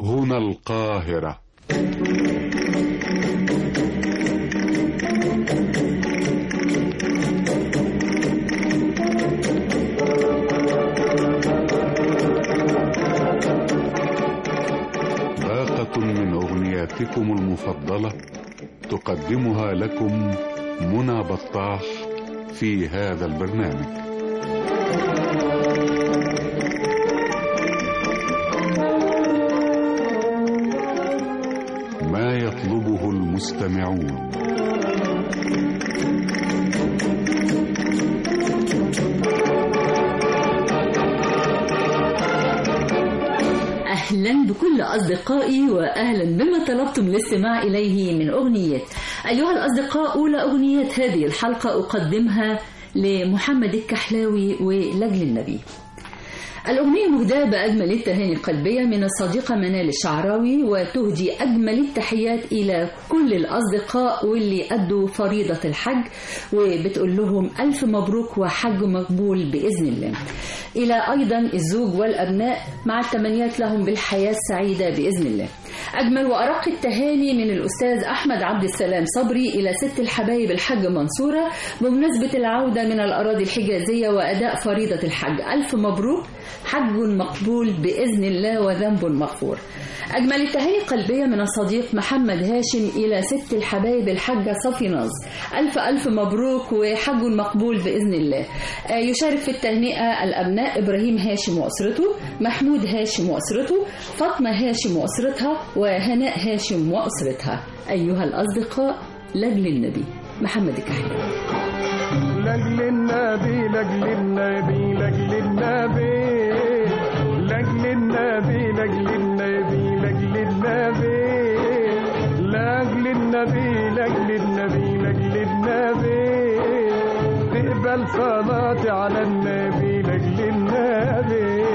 هنا القاهرة باقة من أغنياتكم المفضلة تقدمها لكم منى بطاح في هذا البرنامج ما يطلبه المستمعون أهلا بكل أصدقائي وأهلا بما طلبتم الاستماع إليه من أغنيات أيها الأصدقاء أولى أغنيات هذه الحلقة أقدمها لمحمد الكحلاوي ولجل النبي الأغنية مهداة بأجمل التهاني القلبية من الصديقة منال الشعراوي وتهدي أجمل التحيات إلى كل الأصدقاء واللي أدوا فريضة الحج وبتقول لهم ألف مبروك وحج مقبول بإذن الله إلى أيضا الزوج والأبناء مع التمنيات لهم بالحياة السعيدة بإذن الله أجمل وأرق التهاني من الأستاذ أحمد عبد السلام صبري إلى ست الحبايب الحج منصورة بمناسبة العودة من الأراضي الحجازية وأداء فريضة الحج ألف مبروك حج مقبول بإذن الله وذنب مغفور أجمل التهاني القلبية من الصديق محمد هاشم إلى ست الحبايب الحاجة صفي ناز ألف ألف مبروك وحج مقبول بإذن الله آه، يشارك في التهنئة الأبناء إبراهيم هاشم وأسرته محمود هاشم وأسرته فاطمة هاشم وأسرتها وهناء هاشم وأسرتها أيها الأصدقاء لجل النبي محمد الكحلي لاجل النبي لاجل النبي لاجل النبي لاجل النبي لاجل النبي لاجل النبي لاجل النبي لاجل النبي لاجل النبي تقبل صلاتي على النبي لاجل النبي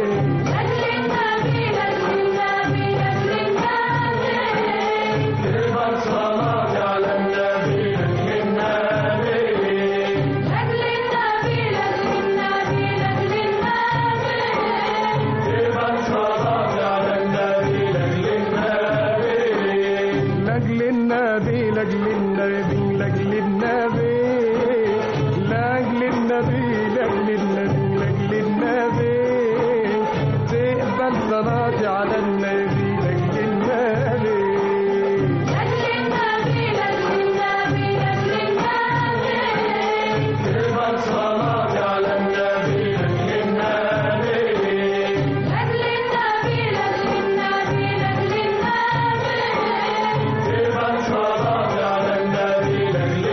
تقبل صلاتي على النبي لاجل النبي تقبل صلاتي على النبي لاجل النبي لاجل النبي لاجل النبي لاجل النبي لاجل النبي لاجل النبي تقبل صلاتي على النبي لاجل النبي تقبل صلاتي على النبي لاجل النبي تقبل صلاتي على النبي لاجل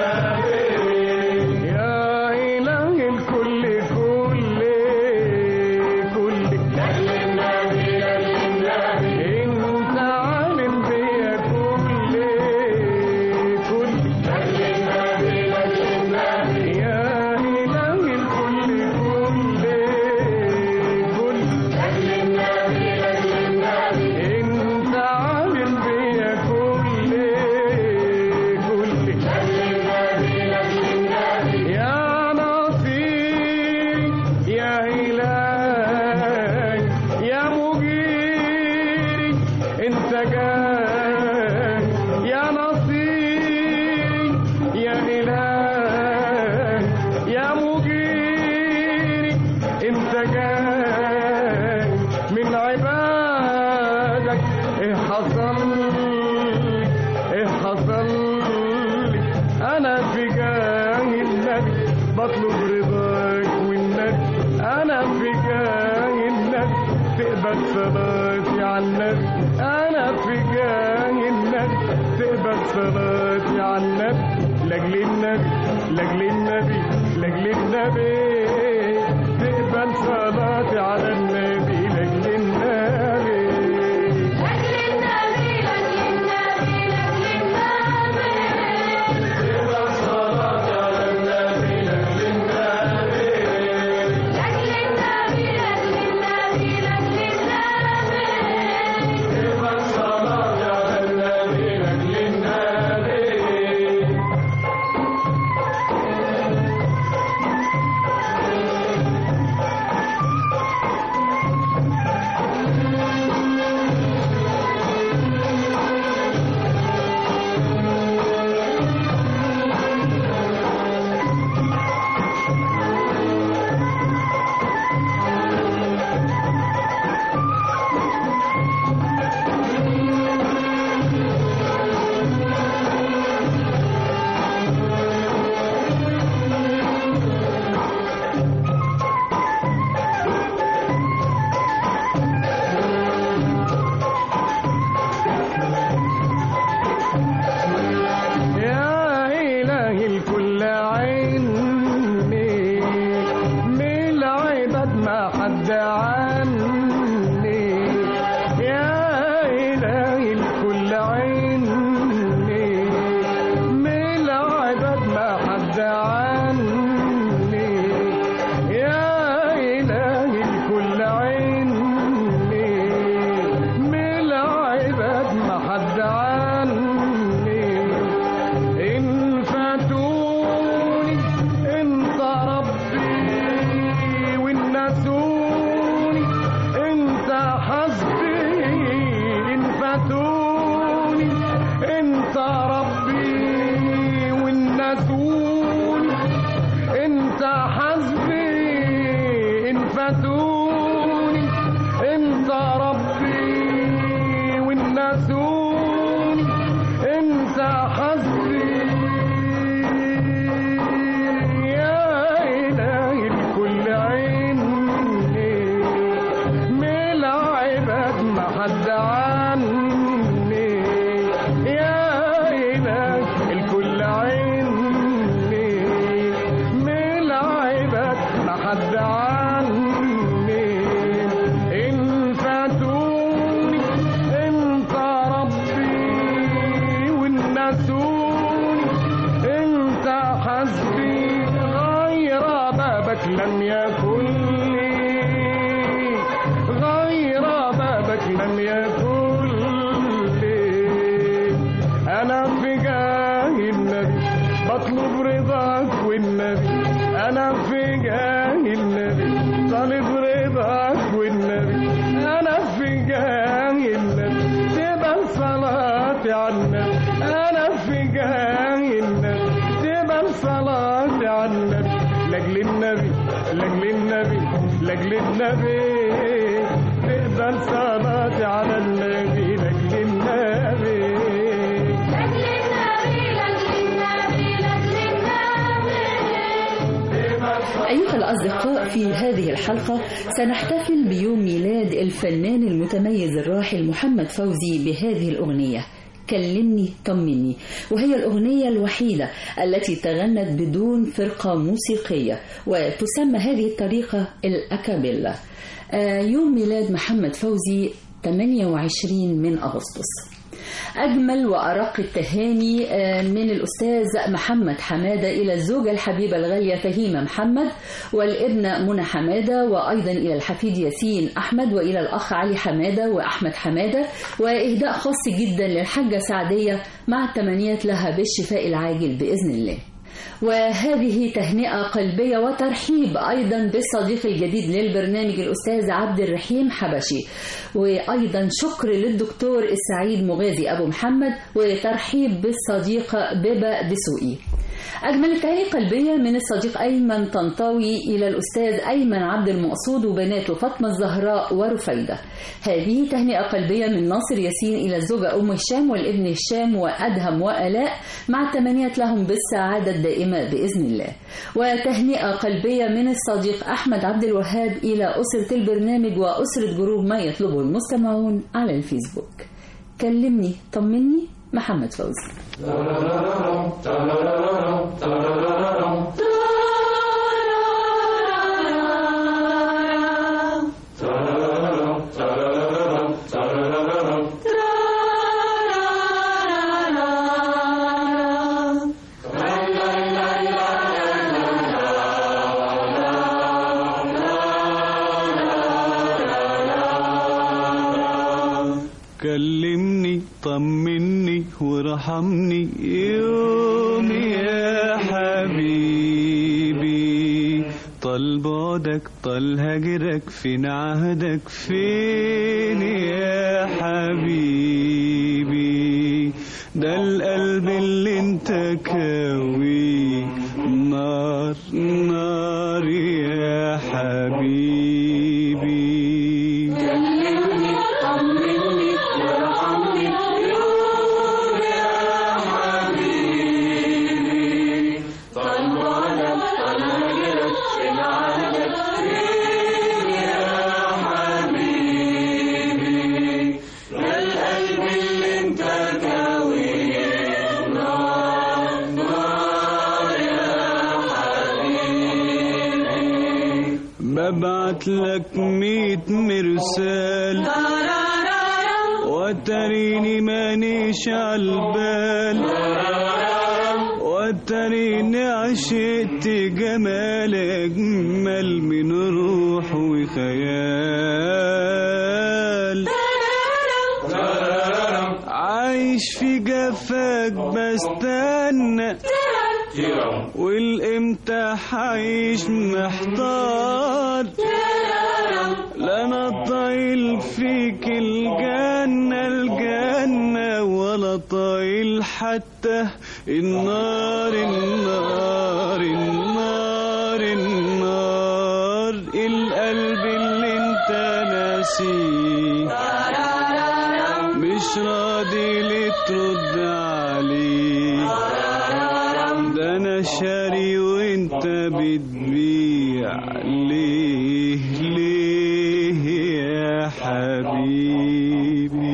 النبي يا إله الكل كل كل لاجل النبي لاجل النبي أنت عالم بيا كل كل لاجل النبي لاجل النبي يا إله الكل كل كل لاجل النبي لاجل النبي أنت عالم بيا كل كل لاجل النبي لاجل النبي يا نصير يا إلهي يا مجيري انت جاي يا نصير يا إلهي يا مجيري انت جاي من عبادك ايه حصل لي ايه حصل لي انا في جاه النبي بطلب رضاك والنبي انا في جاه النبي تقبل صلاتي على النبي انا في جاه النبي تقبل صلاتي على النبي لاجل النبي لاجل النبي لاجل النبي تقبل صلاتي على النبي لاجل النبي تقبل صلاتي على النبي لاجل النبي تقبل صلاتي على النبي لاجل النبي فاتوني انت ربي والنسوني انت حسبي ان فاتوني انت ربي والنسوني انت حسبي يا الهي الكل عيني ملعبك ما حد عني يا إله الكل عيني ملعبك ما حد عني إن فاتوني انت ربي والنسوني انت حسبي غير بابك لم يكن لي غير بابك لم يكن لي انا في جاه النبي بطلب رضاك والنبي انا في جاه النبي طالب رضاك والنبي انا في جاه النبي تبقى صلاتي على النبي انا في جاه النبي تبقى صلاتي على النبي لاجل النبي لاجل النبي لاجل النبي تقبل صلاتي على النبي لاجل النبي أيها الأصدقاء في هذه الحلقة سنحتفل بيوم ميلاد الفنان المتميز الراحل محمد فوزي بهذه الأغنية كلمني طمني وهي الأغنية الوحيدة التي تغنت بدون فرقة موسيقية وتسمى هذه الطريقة الأكابيلا آه، يوم ميلاد محمد فوزي 28 من أغسطس أجمل وأرق التهاني آه، من الأستاذ محمد حمادة إلى الزوجة الحبيبة الغالية فهيمة محمد والابنة منى حمادة وأيضا إلى الحفيد ياسين أحمد وإلى الأخ علي حمادة وأحمد حمادة وإهداء خاص جدا للحاجة سعدية مع التمنيات لها بالشفاء العاجل بإذن الله وهذه تهنئة قلبية وترحيب أيضا بالصديق الجديد للبرنامج الأستاذ عبد الرحيم حبشي وأيضا شكر للدكتور السعيد مغازي أبو محمد وترحيب بالصديقة بيبا دسوقي أجمل التهاني قلبية من الصديق أيمن طنطاوي إلى الأستاذ أيمن عبد المقصود وبناته فاطمة الزهراء ورفيدة هذه تهنئة قلبية من ناصر ياسين إلى الزوجة أم هشام والابن هشام وأدهم وآلاء مع التمنيات لهم بالسعادة الدائمة بإذن الله وتهنئة قلبية من الصديق أحمد عبد الوهاب إلى أسرة البرنامج وأسرة جروب ما يطلبه المستمعون على الفيسبوك كلمني طمني محمد فوزي كلمني طمني وارحمني يوم يا حبيبي طال بعدك طال هجرك فين عهدك فين يا حبيبي ده القلب اللي انت كاوي نار نار يا حبيبي ببعت لك ميت مرسال وتريني مانيش عالبال وتريني عشقت جمال اجمل من روح وخيال عايش في جفاك بستنى والامتى حعيش محتار ده انا طايل فيك الجنة الجنة ولا طايل حتى النار النار النار النار القلب اللي انت ناسيه مش راضي ليه ترد عليه ده انا شاري وانت بتبيع ليه ليه يا حبيبي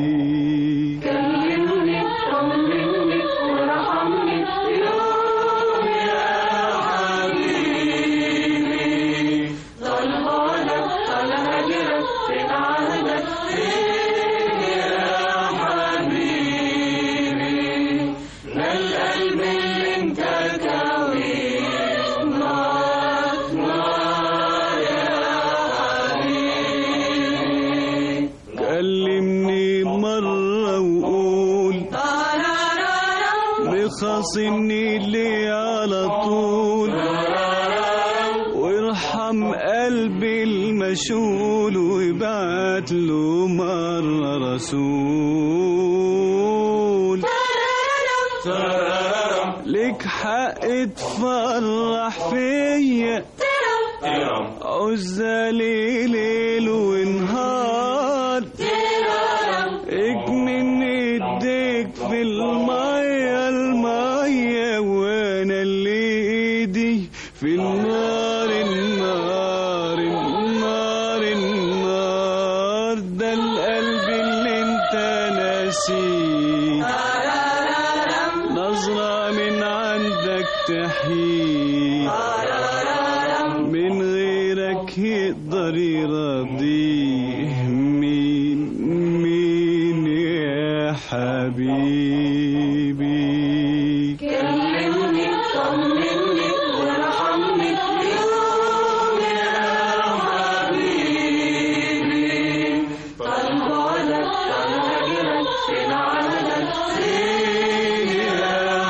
كلمني مرة وقول مخاصمني ليه على طول وارحم قلبي المشغول وابعت له مرة رسول لك حق تفرح فيا عزالي ليل ونهار اكمن ايديك في المية المية وانا اللي ايدي في النار النار النار النار ده القلب اللي انت ناسيه نظرة من عندك تحيي من غيرك يقدر يرضيه مين مين يا حبيبي يا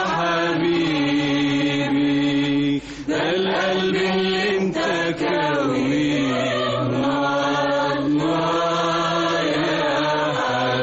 حبيبي ده القلب اللي انت كويه نار نار يا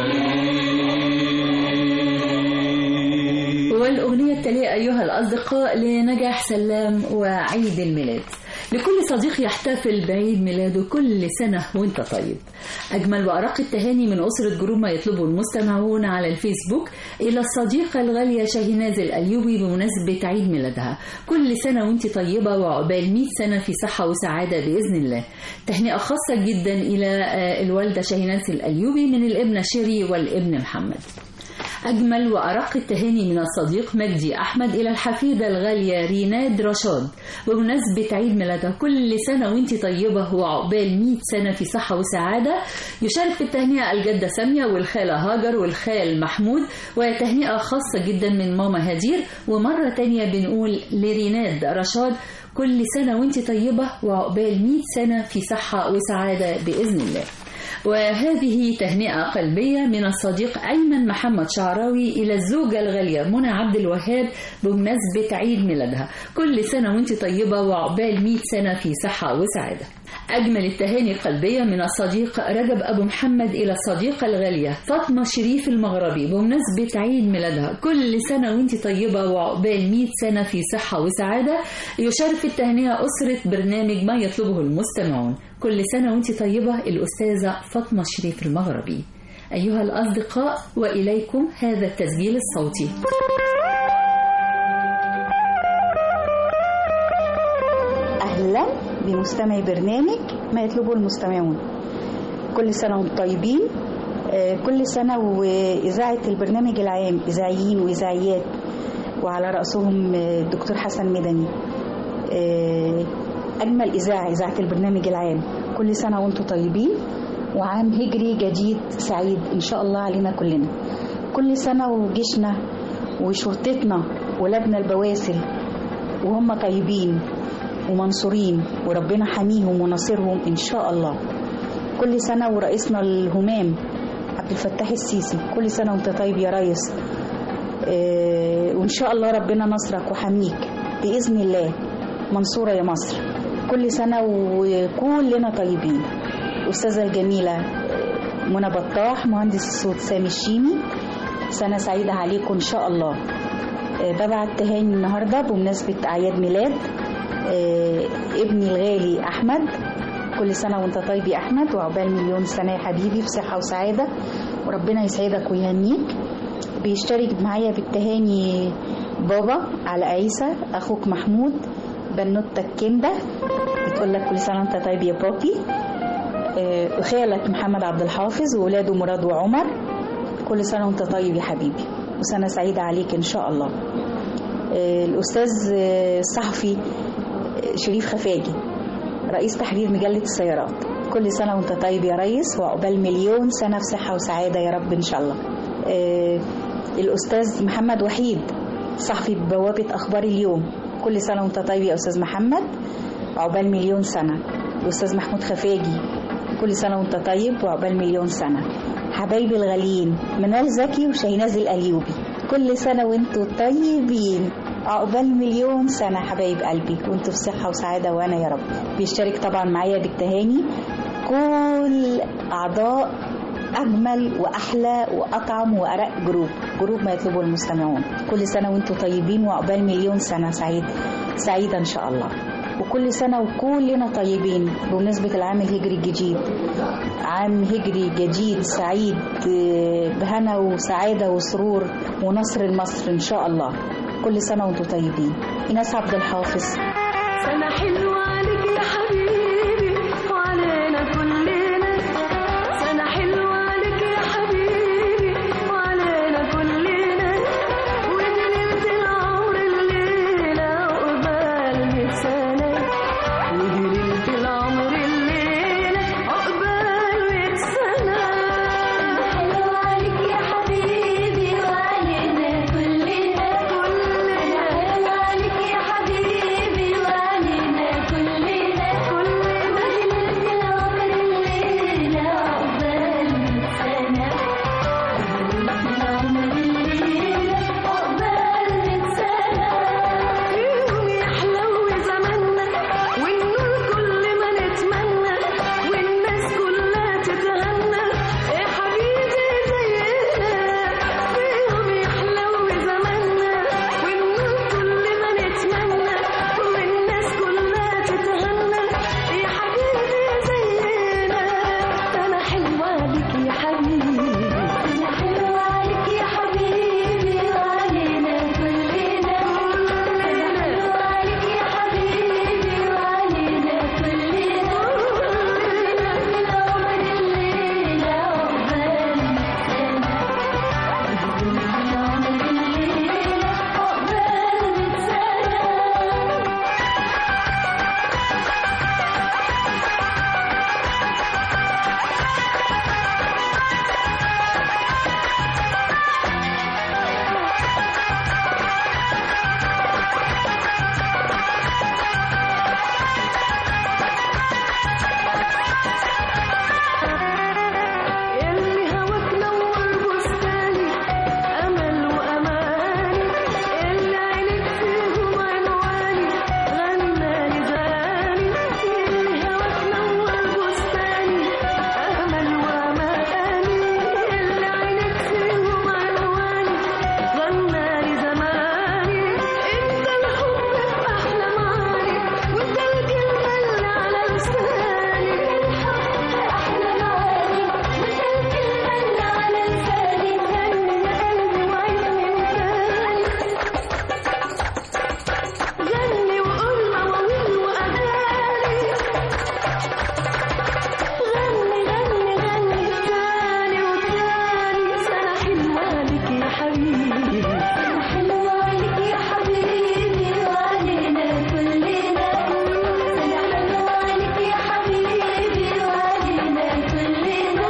حبيبي والأغنية التالية أيها الأصدقاء لنجاح سلام وعيد الميلاد لكل صديق يحتفل بعيد ميلاده كل سنة وانت طيب أجمل وأرق التهاني من أسرة جروب ما يطلبه المستمعون على الفيسبوك إلى الصديقة الغالية شاهيناز الأيوبي بمناسبة عيد ميلادها كل سنة وانت طيبة وعقبال 100 سنة في صحة وسعادة بإذن الله تهنئة خاصة جدا إلى آه، الوالدة شاهيناز الأيوبي من الابنة شيري والابن محمد أجمل وأرق التهاني من الصديق مجدي أحمد إلى الحفيدة الغالية ريناد رشاد بمناسبة عيد ميلادها كل سنة وانت طيبة وعقبال 100 سنة في صحة وسعادة يشارك في التهنئة الجدة سامية والخالة هاجر والخال محمود وتهنئة خاصة جدا من ماما هدير ومرة تانية بنقول لريناد رشاد كل سنة وانت طيبة وعقبال 100 سنة في صحة وسعادة بإذن الله وهذه تهنئة قلبية من الصديق أيمن محمد شعراوي إلى الزوجة الغالية منى عبد الوهاب بمناسبة عيد ميلادها كل سنة وانت طيبة وعقبال 100 سنة في صحة وسعادة أجمل التهاني القلبية من الصديق رجب أبو محمد إلى الصديقة الغالية فاطمة شريف المغربي بمناسبة عيد ميلادها كل سنة وانت طيبة وعقبال 100 سنة في صحة وسعادة يشارك في التهنئة أسرة برنامج ما يطلبه المستمعون كل سنة وانت طيبة الأستاذة فاطمة شريف المغربي أيها الأصدقاء وإليكم هذا التسجيل الصوتي أهلا بمستمعي برنامج ما يطلبه المستمعون كل سنة وانتم طيبين آه، كل سنة وإذاعة البرنامج العام إذاعيين وإذاعيات وعلى رأسهم آه، الدكتور حسن مدني آه، أجمل إذاعة إذاعة البرنامج العام كل سنة وانتم طيبين وعام هجري جديد سعيد إن شاء الله علينا كلنا كل سنة وجيشنا وشرطتنا ولادنا البواسل وهم طيبين ومنصورين وربنا حميهم وناصرهم إن شاء الله كل سنة ورئيسنا الهمام عبد الفتاح السيسي كل سنة وانت طيب يا ريس آه، وإن شاء الله ربنا نصرك وحميك بإذن الله منصورة يا مصر كل سنة وكلنا طيبين الأستاذة الجميلة آه، منى بطاح مهندس الصوت سامي الشيمي سنة سعيدة عليكم إن شاء الله آه، ببعت تهاني النهاردة بمناسبة أعياد ميلاد آه، ابني الغالي أحمد كل سنة وانت طيب يا أحمد وعقبال مليون سنة يا حبيبي بصحة وسعادة وربنا يسعدك ويهنيك بيشترك معايا بالتهاني بابا على عيسى أخوك محمود بنوتك كندا بتقول لك كل سنة وانت طيب يا بابي آه، وخالك محمد عبد الحافظ وولاده مراد وعمر كل سنة وانت طيب يا حبيبي وسنة سعيدة عليك إن شاء الله آه، الأستاذ آه، الصحفي آه، شريف خفاجي رئيس تحرير مجلة السيارات كل سنة وانت طيب يا ريس وعقبال مليون سنة في صحة وسعادة يا رب إن شاء الله آه، الأستاذ محمد وحيد صحفي بوابة أخبار اليوم كل سنة وانت طيب يا أستاذ محمد عقبال مليون سنة الأستاذ محمود خفاجي كل سنة وانت طيب وعقبال مليون سنة حبايبي الغاليين منال زكي وشيناز الأليوبي كل سنة وانتوا طيبين عقبال مليون سنة حبايب قلبي وانتوا في صحة وسعادة وأنا يا رب بيشترك طبعا معايا بالتهاني كل أعضاء أجمل وأحلى وأطعم وأرق جروب جروب ما يطلبه المستمعون كل سنة وانتوا طيبين وعقبال مليون سنة سعيد سعيدة إن شاء الله وكل سنة وكلنا طيبين بمناسبة العام الهجري الجديد عام هجري جديد سعيد آه، بهنا وسعادة وسرور ونصر لمصر إن شاء الله كل سنة وانتوا طيبين إيناس عبد الحافظ سنة حلوة عليك يا حبيبي وعلينا كلنا سنة حلوة عليك يا حبيبي وعلينا كلنا ودي ليلة العمر الليلة عقبال مية سنة ودي ليلة العمر الليلة عقبال مية سنة حلوة عليك يا حبيبي وعلينا كلنا كلنا حلوة عليك يا حبيبي وعلينا كلنا كلنا ليلة العمر الليلة عقبال مية سنة ليلة العمر الليلة عقبال مية سنة يوم يحلو زماننا والنور كل ما نتمنى والناس كلها تتهنى يا حبيبي زينا يوم يحلو زماننا والنور كل ما نتمنى والناس كلها تتهنى يا حبيبي زينا انا حلوه عليك يا حبيبي انا حلوه عليك يا حبيبي وعلينا كلنا انا حلوه عليك يا حبيبي وعلينا كلنا العمر الليله عقبال سنه العمر الليله عقبال سنه اللي هواك نور بستاني امل واماني اللي عينك فيهم عنواني غناني زاني اللي هواك نور بستاني امل واماني اللي عينك فيهم عنواني غناني زماني انت الحب احلى معاني وانت الكلمه اللي على لساني الحب احلى معاني وانت الكلمه اللي على لساني غني قلبي وعيني مثالي غني وقول مواويل واغاني غني غني غني تاني وتاني سنة حلوة عليك يا حبيبي سنة حلوة عليك يا حبيبي وعلينا كلنا سنة حلوة عليك يا حبيبي وعلينا كلنا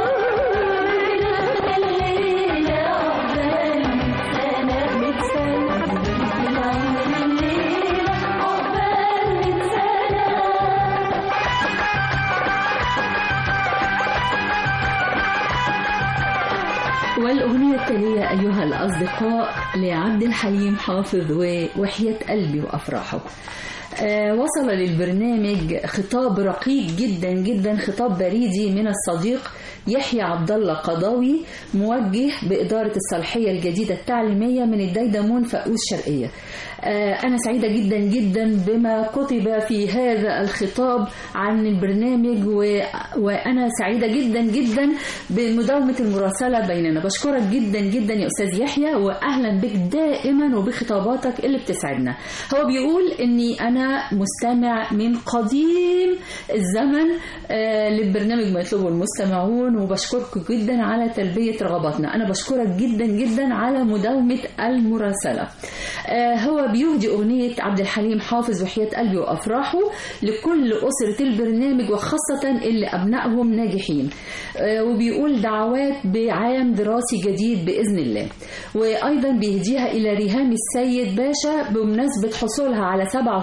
الليلة عقبال سنة مية سنة العمر الليلة عقبال مية سنة والأغنية التالية أيها الأصدقاء لعبد الحليم حافظ ووحية قلبي وأفراحه آه، وصل للبرنامج خطاب رقيق جدا جدا خطاب بريدي من الصديق يحيى عبد الله قضاوي موجه بإدارة الصالحية الجديدة التعليمية من الديدمون فؤوس شرقية آه، أنا سعيدة جدا جدا بما كتب في هذا الخطاب عن البرنامج و... وأنا سعيدة جدا جدا بمداومة المراسلة بيننا بشكرك جدا جدا يا أستاذ يحيى وأهلا بك دائما وبخطاباتك اللي بتسعدنا هو بيقول أني أنا مستمع من قديم الزمن آه، للبرنامج ما يطلبه المستمعون وبشكرك جدا على تلبية رغباتنا أنا بشكرك جدا جدا على مداومة المراسلة آه، هو بيهدي أغنية عبد الحليم حافظ وحياة قلبي وأفراحه لكل أسرة البرنامج وخاصة اللي أبنائهم ناجحين آه، وبيقول دعوات بعام دراسي جديد بإذن الله وأيضا بيهديها إلى ريهام السيد باشا بمناسبة حصولها على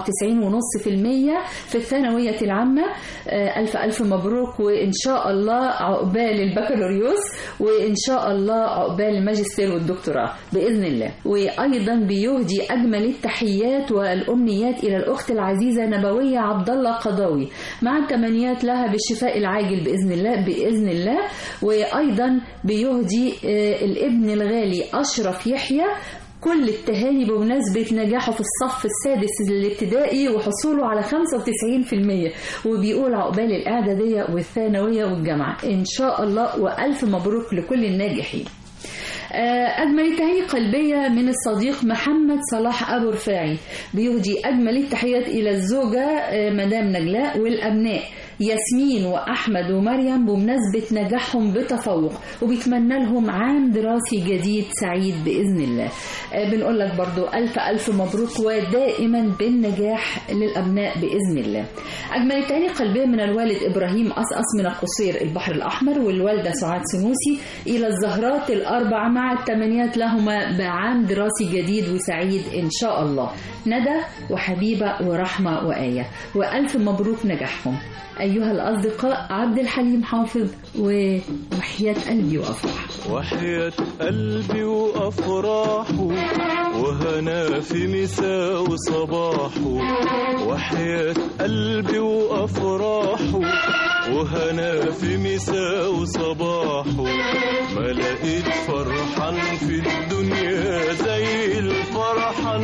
97.5% في الثانوية العامة آه، ألف ألف مبروك وإن شاء الله عقبال البكالوريوس وإن شاء الله عقبال الماجستير والدكتوراه بإذن الله وأيضا بيهدي أجمل التحيات والأمنيات إلى الأخت العزيزة نبوية عبد الله قضاوي مع التمنيات لها بالشفاء العاجل بإذن الله بإذن الله وأيضا بيهدي آه، الابن الغالي أشرف يحيى كل التهاني بمناسبة نجاحه في الصف السادس الابتدائي وحصوله على 95% وبيقول عقبال الإعدادية والثانوية والجامعة إن شاء الله وألف مبروك لكل الناجحين آه، أجمل التهاني قلبية من الصديق محمد صلاح أبو رفاعي بيهدي أجمل التحيات إلى الزوجة آه، مدام نجلاء والأبناء ياسمين وأحمد ومريم بمناسبة نجاحهم بتفوق وبيتمنى لهم عام دراسي جديد سعيد بإذن الله آه، بنقول لك برضو ألف ألف مبروك ودائما بالنجاح للأبناء بإذن الله أجمل التهاني قلبية من الوالد إبراهيم أصأص من القصير البحر الأحمر والوالدة سعاد سنوسي إلى الزهرات الأربع مع التمنيات لهما بعام دراسي جديد وسعيد إن شاء الله ندى وحبيبة ورحمة وآية وألف مبروك نجاحهم أيها الأصدقاء عبد الحليم حافظ و- وحياة قلبي وأفراح وحياة قلبي وأفراحه وهنا في مساء وصباحه وحياة قلبي وأفراحه وهنا في مساء وصباحه ما لقيت فرحان في الدنيا زي الفرحان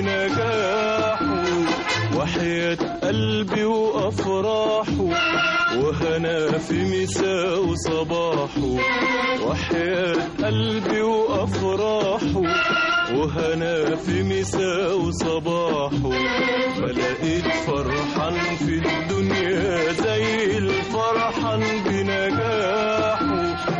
بنجاحه وحياة قلبي وأفراحه وهنا في مساء وصباحه وحياة قلبي وأفراحه وهنا في مساء وصباحه ما لقيت فرحان في الدنيا زي الفرحان بنجاحه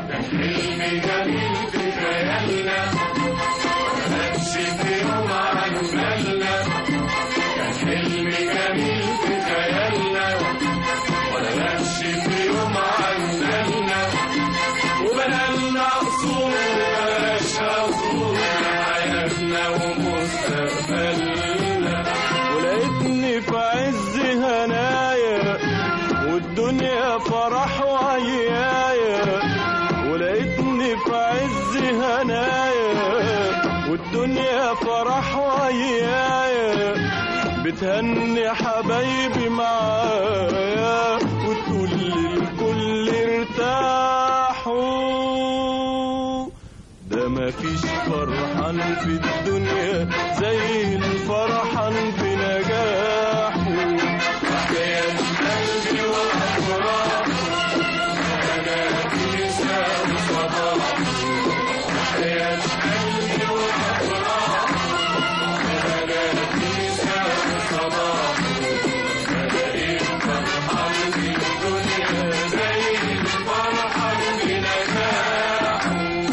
ولقيتني في عز هنايا والدنيا فرح وعيايا ولقيتني في عز هنايا والدنيا فرح وعيايا بتهني حبايبي معايا وتقول للكل ارتاحوا ده مفيش فرحان في الدنيا زي الفرحان بنجاحه وحياة قلبي وأفراحه أنا في نساء صباحه وحياة قلبي وأفراحه أنا في نساء صباحه بلاقي فرحان في الدنيا زي الفرحان بنجاحه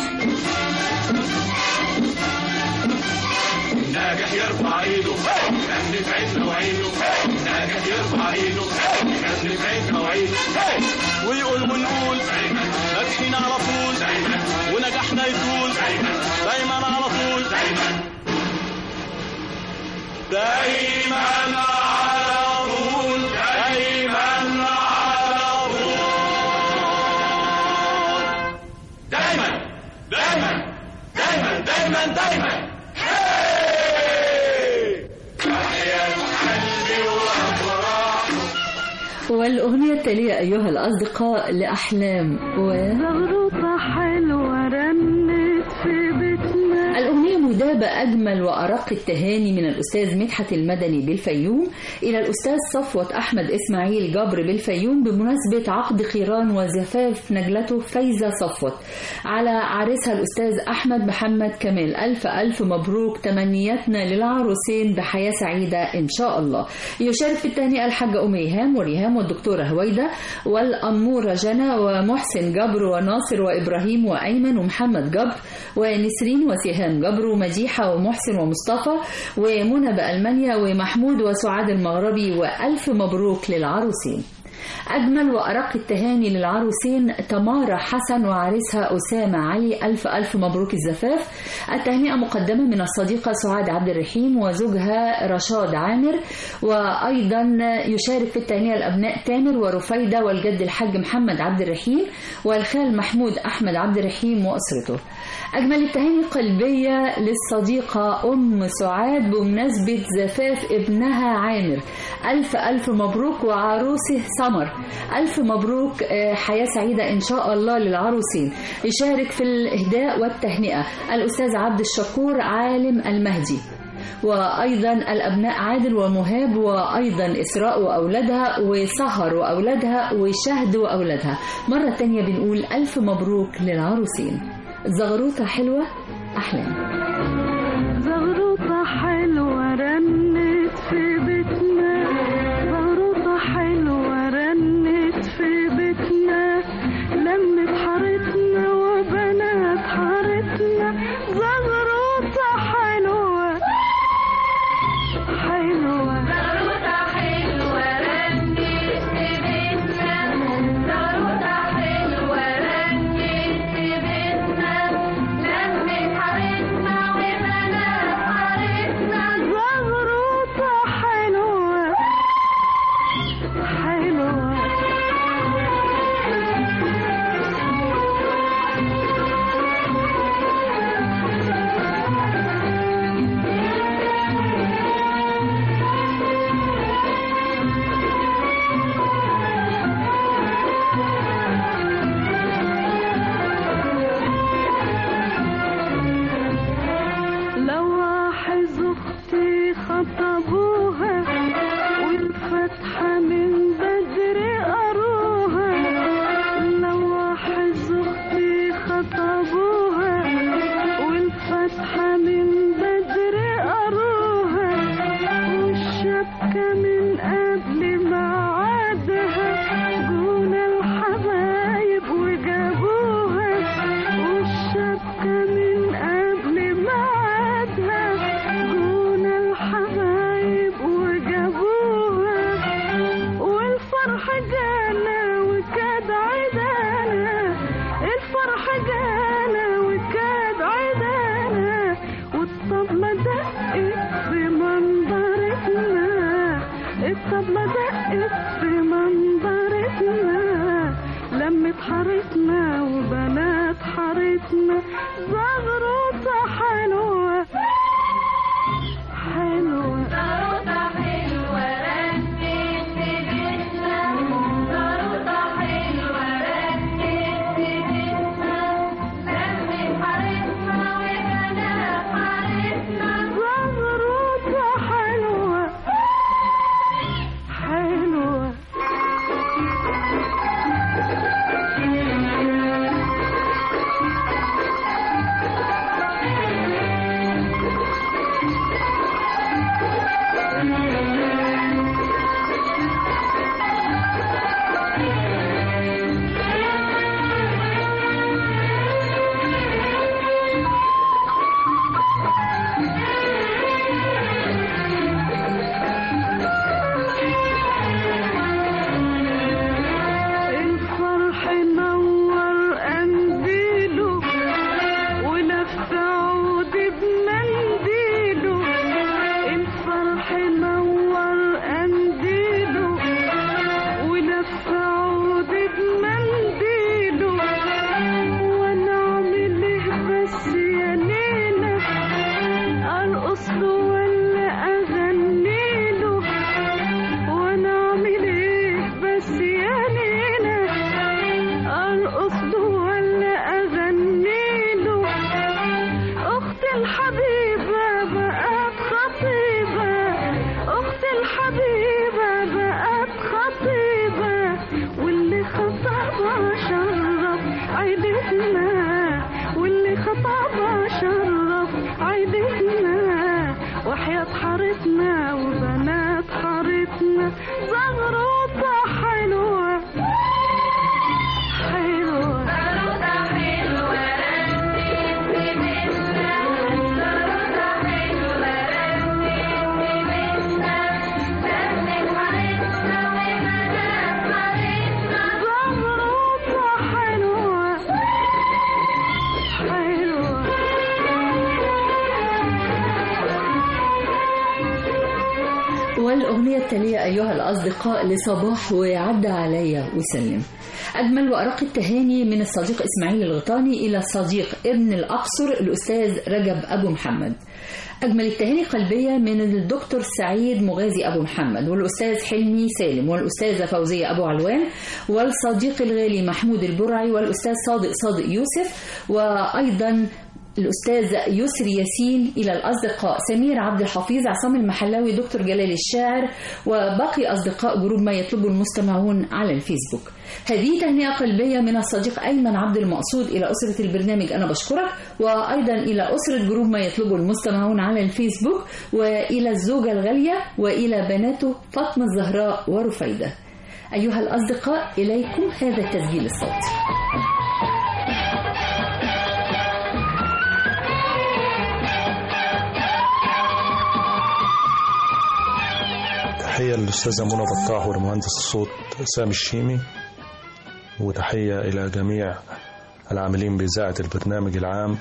ناجح يرفع ايده كان في عيننا وعينه ناجح يرفع ايده كان في عيننا وعينه ويقول ونقول ناجحين على طول ونجاحنا يطول دايما على طول دايما على طول دايما على طول دايما دايما دايما دايما دايما هاي! وحياة قلبي الأغنية التالية أيها الأصدقاء لأحلام و زغروطة حلوة رنت في بيتنا الأغنية مدابة أجمل وأرق التهاني من الأستاذ مدحت المدني بالفيوم إلى الأستاذ صفوت أحمد إسماعيل جبر بالفيوم بمناسبة عقد قيران وزفاف نجلته فايزة صفوت على عريسها الأستاذ أحمد محمد كمال ألف ألف مبروك تمنياتنا للعروسين بحياة سعيدة إن شاء الله يشارك في التهنئة الحاجة أم ريهام وريهام والدكتورة هويدة والأمورة جنى ومحسن جبر وناصر وإبراهيم وأيمن ومحمد جبر ونسرين وسهام جبر ومديحة ومحسن ومصطفى ومنى بألمانيا ومحمود وسعاد المغربي وألف مبروك للعروسين أجمل وأرق التهاني للعروسين تمارا حسن وعريسها أسامة علي ألف ألف مبروك الزفاف التهنئة مقدمة من الصديقة سعاد عبد الرحيم وزوجها رشاد عامر وأيضا يشارك في التهنئة الأبناء تامر ورفيدة والجد الحاج محمد عبد الرحيم والخال محمود أحمد عبد الرحيم وأسرته أجمل التهاني قلبية للصديقة أم سعاد بمناسبة زفاف ابنها عامر ألف ألف مبروك وعروسه سمر ألف مبروك آه، حياة سعيدة إن شاء الله للعروسين يشارك في الإهداء والتهنئة الأستاذ عبد الشكور عالم المهدي وأيضا الأبناء عادل ومهاب وأيضا إسراء وأولادها وسهر وأولادها وشهد وأولادها مرة تانية بنقول ألف مبروك للعروسين زغروطة حلوة أحلام زغروطة حلوة رنت في بيتنا زغروطة حلوة رنت في بيتنا لمت حارتنا وبنات حارتنا زغروطة حلوة حلوة زغروطة حلوة رنت في بيتنا زغروطة حلوة رنت في بيتنا لمت حارتنا الحبيبة بقت خطيبة أختي الحبيبة بقت خطيبة واللي خطبها شرف عيلتنا واللي خطبها شرف عيلتنا وحياة حارتنا وبنات حارتنا زغروطة حلوة حلوة زغروطة حلوة حلوة والأغنية التالية أيها الأصدقاء لصباح وعدى عليا وسلم أجمل وأرق التهاني من الصديق إسماعيل الغطاني إلى الصديق ابن الأقصر الأستاذ رجب أبو محمد أجمل التهاني قلبية من الدكتور سعيد مغازي أبو محمد والأستاذ حلمي سالم والأستاذة فوزية أبو علوان والصديق الغالي محمود البرعي والأستاذ صادق صادق يوسف وأيضا الأستاذ يسري ياسين إلى الأصدقاء سمير عبد الحفيظ عصام المحلاوي دكتور جلال الشاعر وباقي أصدقاء جروب ما يطلبه المستمعون على الفيسبوك هذه تهنئة قلبية من الصديق أيمن عبد المقصود إلى أسرة البرنامج أنا بشكرك وأيضا إلى أسرة جروب ما يطلبه المستمعون على الفيسبوك وإلى الزوجة الغالية وإلى بناته فاطمة الزهراء ورفيدة أيها الأصدقاء إليكم هذا التسجيل الصوتي تحية للأستاذة منى بطاح والمهندس الصوت سامي الشيمي وتحية إلى جميع العاملين بإذاعة البرنامج العام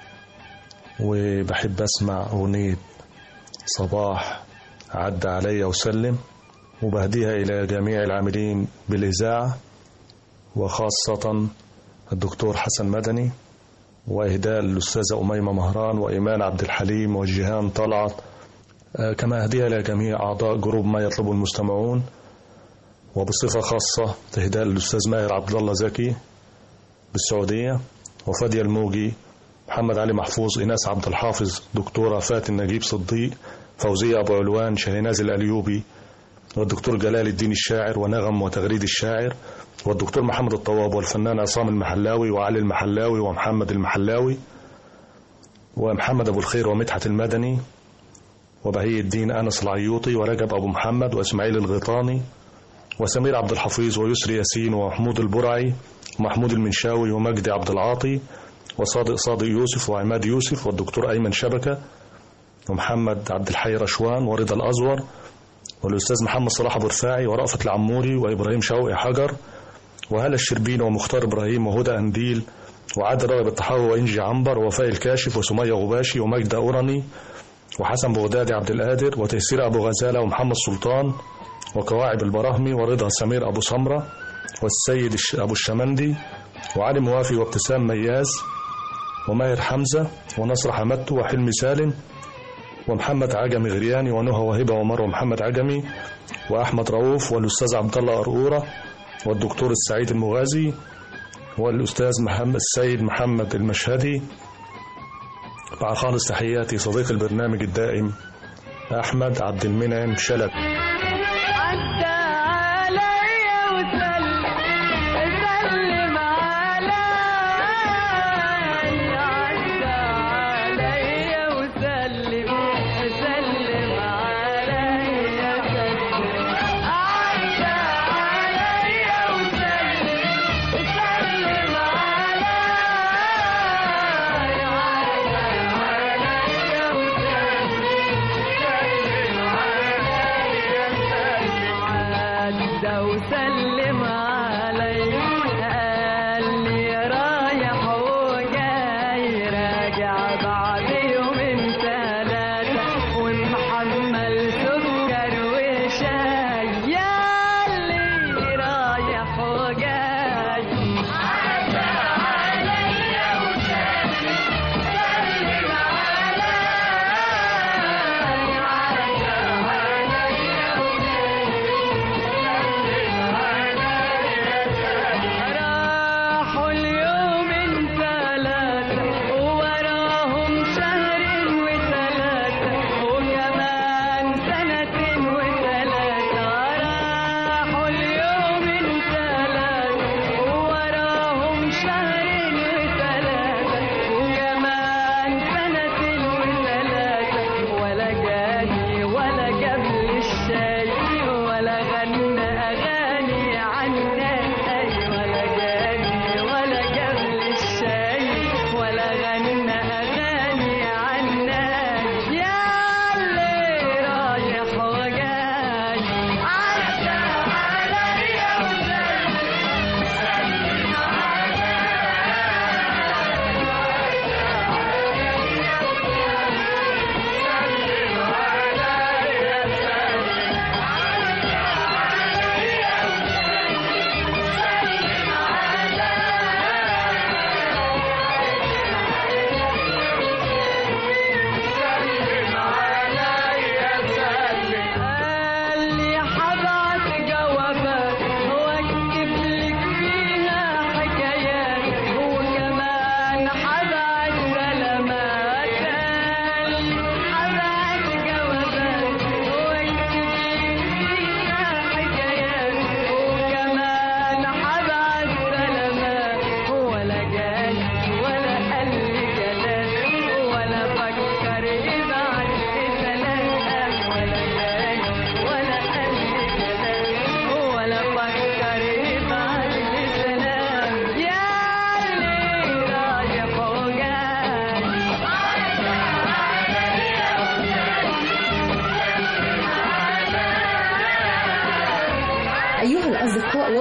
وبحب أسمع أغنية صباح عدى عليا وسلم وبهديها إلى جميع العاملين بالإذاعة وخاصة الدكتور حسن مدني وإهداء للأستاذة أميمة مهران وإيمان عبد الحليم وجيهان طلعت آه، كما هدية إلى جميع أعضاء جروب ما يطلبه المستمعون وبصفة خاصة تهداء للأستاذ ماهر عبد الله زكي بالسعودية وفادية الموجي محمد علي محفوظ إناس عبد الحافظ دكتورة فاتن نجيب صديق فوزية أبو علوان شهناز الأليوبي والدكتور جلال الدين الشاعر ونغم وتغريد الشاعر والدكتور محمد الطواب والفنان عصام المحلاوي وعلي المحلاوي ومحمد المحلاوي ومحمد أبو الخير ومدحت المدني وبهي الدين أنس العيوطي ورجب أبو محمد وإسماعيل الغيطاني وسمير عبد الحفيظ ويسري ياسين ومحمود البرعي ومحمود المنشاوي ومجدي عبد العاطي وصادق صادق يوسف وعماد يوسف والدكتور أيمن شبكة ومحمد عبد الحي رشوان ورضا الأزور والأستاذ محمد صلاح أبو رفاعي ورأفت العموري وإبراهيم شوقي حجر وهلا الشربين ومختار إبراهيم وهدى أنديل وعادل راغب الطحاوي وإنجي عنبر ووفاء الكاشف وسمية غباشي ومجدة أورني وحسن بغدادي عبد القادر وتيسير أبو غزالة ومحمد سلطان وكواعب البراهمي ورضا سمير أبو سمرة والسيد الش- أبو الشمندي وعلي موافي وابتسام مياز وماهر حمزة ونصر حمدتو وحلمي سالم ومحمد عجمي غرياني ونهى وهبة ومروة محمد عجمي وأحمد رؤوف والأستاذ عبد الله أرقورة والدكتور السعيد المغازي والأستاذ محمد السيد محمد المشهدي مع خالص تحياتي صديق البرنامج الدائم أحمد عبد المنعم شلبي عدى عليا وسلم سلم عليا عدى عليا وسلم سلم عليا سلم عدى عليا وسلم سلم عليا عدى وسلم علي قال لي رايح وجاي راجع بعد يومين ثلاثة ومحمل سكر وشاي ياللي رايح وجاي عدى عليا وسلم سلم علي عدى عليا راحوا اليوم ثلاثة ووراهم شهر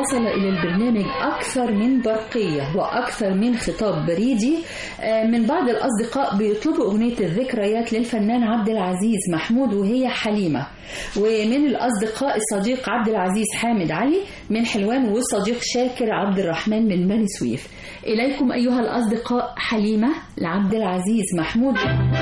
وصل إلى البرنامج أكثر من برقية وأكثر من خطاب بريدي آه، من بعض الأصدقاء بيطلبوا أغنية الذكريات للفنان عبد العزيز محمود وهي حليمة ومن الأصدقاء الصديق عبد العزيز حامد علي من حلوان والصديق شاكر عبد الرحمن من بني سويف إليكم أيها الأصدقاء حليمة لعبد العزيز محمود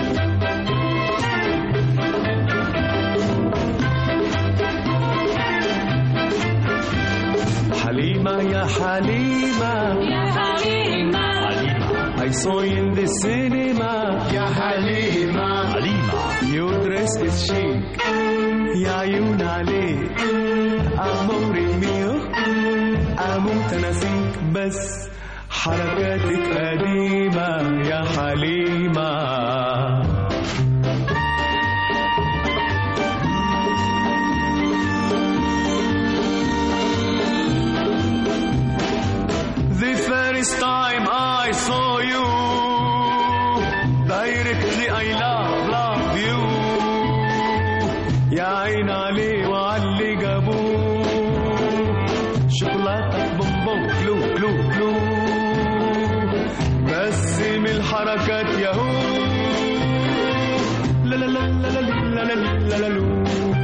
Halima, ya Halima. Ya Halima. Halima. I saw you in the cinema. Ya Halima. Halima. Your dress is chic. Ya Yunali. أموري ميو أموت نسيك بس حركاتك قديمة يا حليمة The first time I saw you, directly I love, love you. يا عين عليه وعلي جابوه شوكولاتة بونبون كلو كلو كلو بس من الحركات ياهو لا لا لا لا لا لا لا لا لا لو.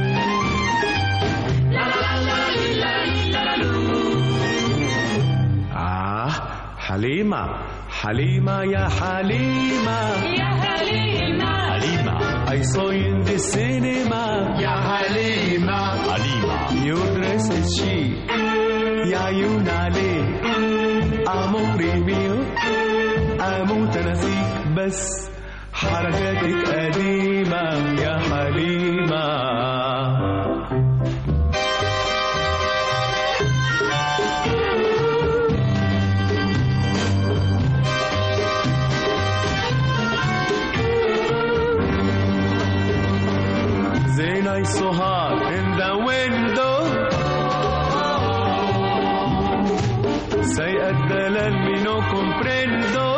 آه حليمة حليمة يا حليمة يا حليمة حليمة I saw you in the cinema يا حليمة حليمة Your dress is chic يا عيون عليك أموري ميو أموت أنا فيك بس حركاتك قديمة يا حليمة Then I saw her in the window Say الدلال mi no comprendo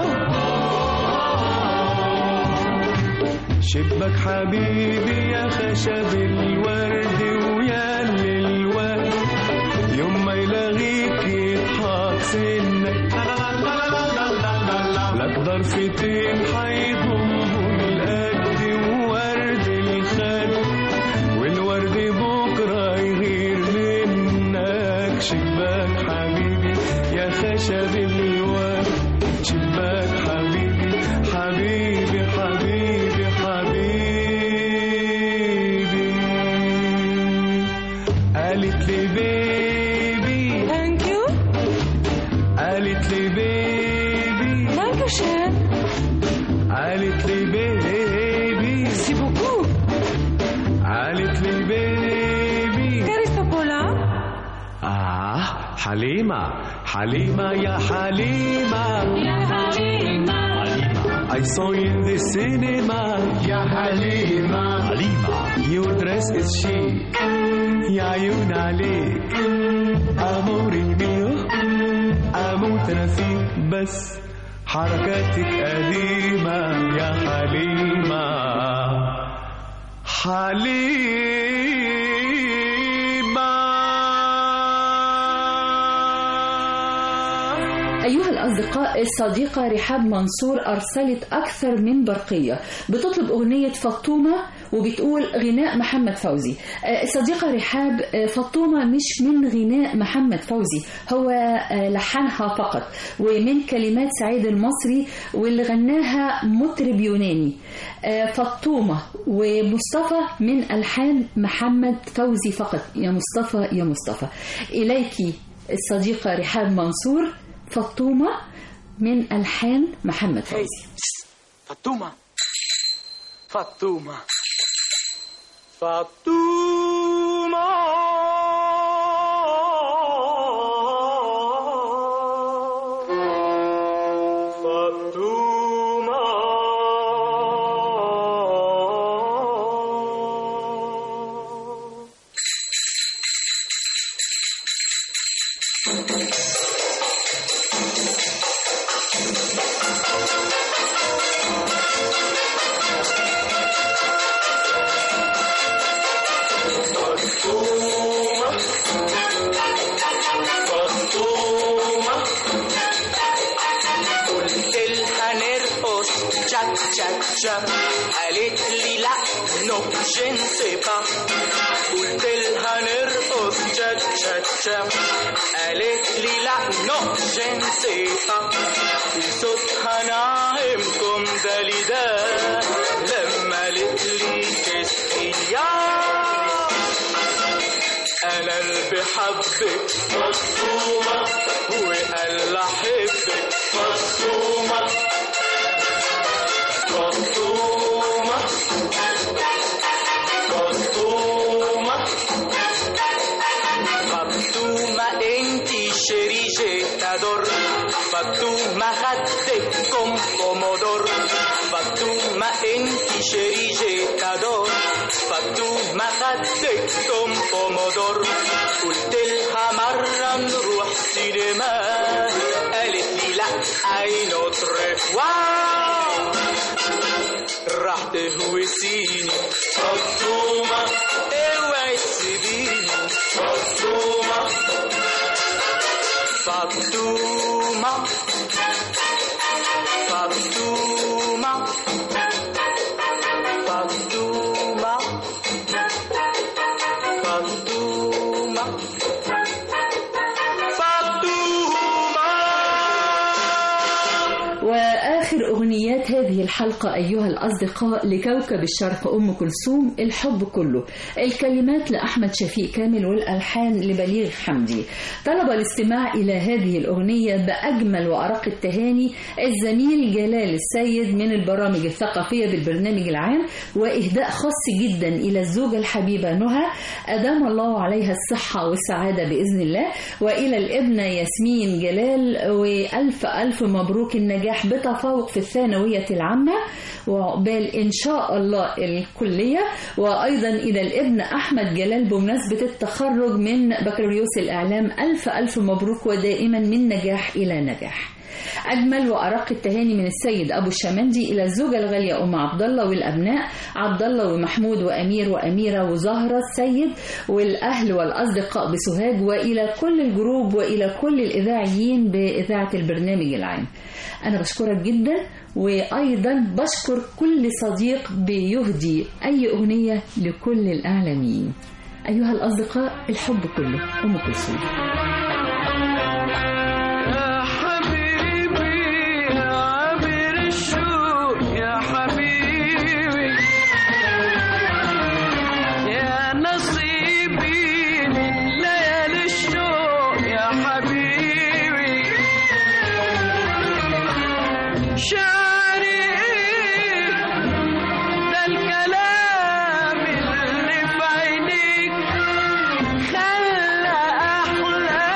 شبك حبيبي يا خشب الورد ويا اللي الورد يوم ما يلاقيك يضحك سنك لك ضرفتين حيضمهم القد وورد الخد والورد بكرة يغير منك شباك حبيبي يا خشب الورد شباك حبيبي حبيبي حبيبي حبيبي قالت لي بيبي Thank you. قالت لي بيبي Dankeschön. قالت لي بيبي Merci beaucoup. قالت لي بيبي Caristopola. آه حليمة حليمة يا حليمة يا حليمة. حليمة I saw you in the cinema يا حليمة حليمة Your dress is chic يا عيون عليك أموري ميو أموت أنا فيك بس حركاتك قديمة يا حليمة حليمة أيها الأصدقاء الصديقة رحاب منصور أرسلت أكثر من برقية بتطلب أغنية فطومة وبتقول غناء محمد فوزي آه، الصديقة رحاب آه، فطومة مش من غناء محمد فوزي هو آه، لحنها فقط ومن كلمات سعيد المصري واللي غناها مطرب يوناني آه، فطومة ومصطفى من ألحان محمد فوزي فقط يا مصطفى يا مصطفى إليك الصديقة رحاب منصور فطومة من ألحان محمد فوزي فطومة فطومة فطومة فطومة تشا قالت لي لا نو جن سي با قلت لها نرقص تشا تشا تشا قالت لي لا نو جن سي با صوتها ناعمكم دليدا لما قالت لي كسكيا انا اللي بحبك مصومة وقال احبك مصومة مصومة مصومة فاطمة انتي شيري جيتادور فاطمة خدك كوم بومودور فاطمة انتي شيري جيتادور فاطمة خدك كوم بومودور قلت لها مرة نروح سينما قالت لي لا اي نوتر واو راح تهوسيني مصدومة اوعي تسيبيني مصدومة فاطمة فاطمة فاطمة فاطمة فاطمة وآخر أغنيات هذه الحلقة أيها الأصدقاء لكوكب الشرق أم كلثوم الحب كله الكلمات لأحمد شفيق كامل والألحان لبليغ حمدي طلب الاستماع إلى هذه الأغنية بأجمل وأرق التهاني الزميل جلال السيد من البرامج الثقافية بالبرنامج العام وإهداء خاص جدا إلى الزوجة الحبيبة نهى أدام الله عليها الصحة والسعادة بإذن الله وإلى الابنة ياسمين جلال وألف ألف مبروك النجاح بتفوق في الثانوية العامة وعقبال إن شاء الله الكلية وأيضا إلى الابن أحمد جلال بمناسبة التخرج من بكالوريوس الإعلام ألف ألف مبروك ودائما من نجاح إلى نجاح أجمل وأرق التهاني من السيد أبو الشمندي إلى الزوجة الغالية أم عبد الله والأبناء عبد الله ومحمود وأمير وأميرة وزهرة السيد والأهل والأصدقاء بسوهاج وإلى كل الجروب وإلى كل الإذاعيين بإذاعة البرنامج العام أنا بشكرك جدا وأيضا بشكر كل صديق بيهدي أي أغنية لكل الإعلاميين أيها الأصدقاء الحب كله أم كلثوم يا حبيبي يا عبر الشوق يا حبيبي يا نصيبي من ليالي الشوق يا حبيبي شعري ده الكلام اللي في عينيك خلى أحلى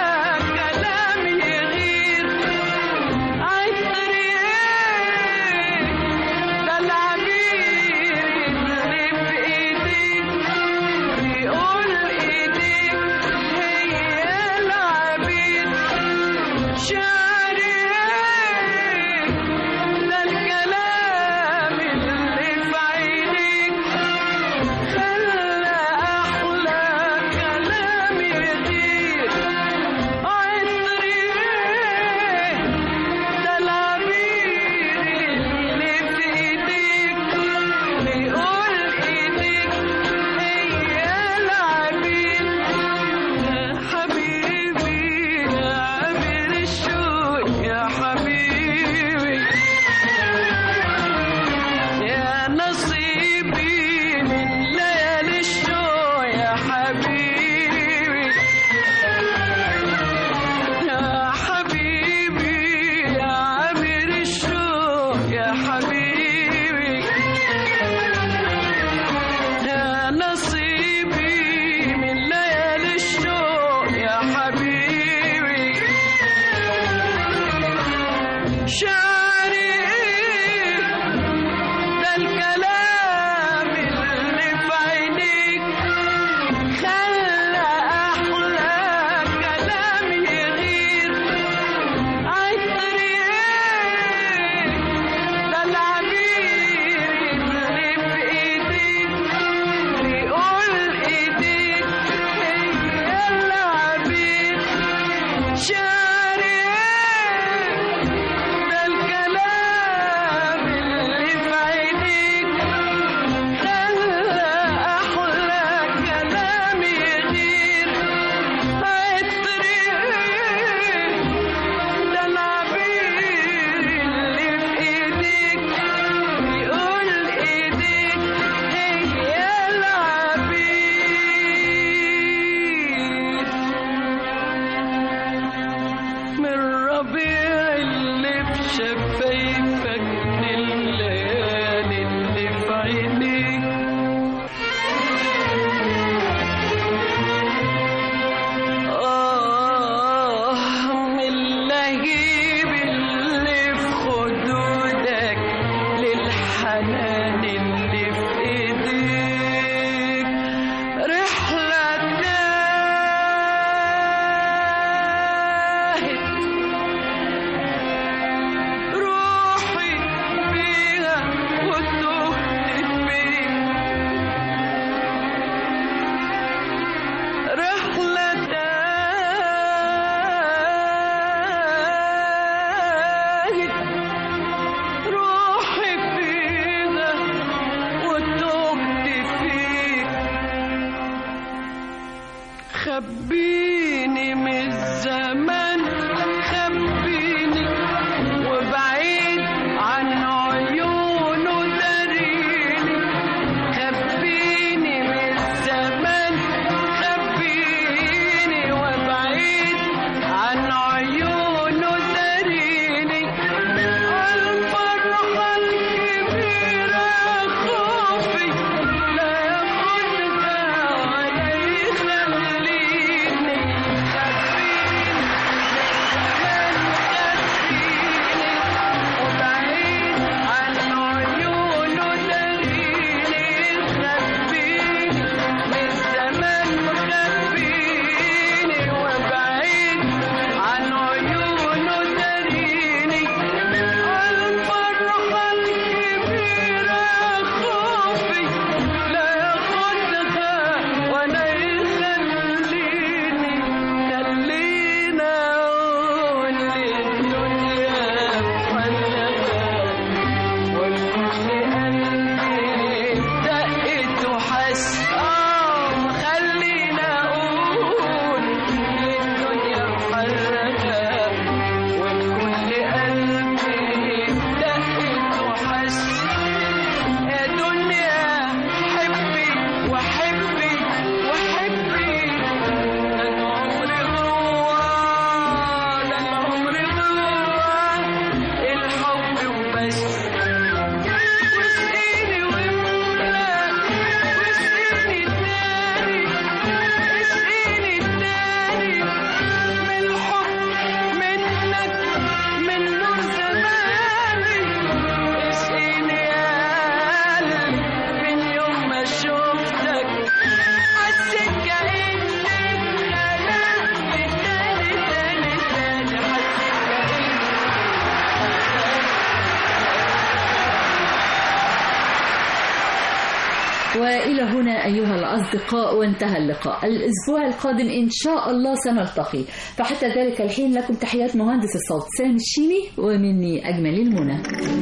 وإلى هنا أيها الأصدقاء وانتهى اللقاء الأسبوع القادم إن شاء الله سنلتقي فحتى ذلك الحين لكم تحيات مهندس الصوت سامي الشيمي ومني أجمل المنى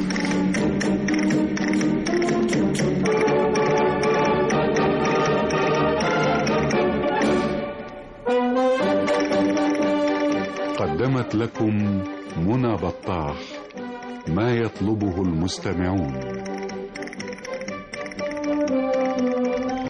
قدمت لكم منى بطاح ما يطلبه المستمعون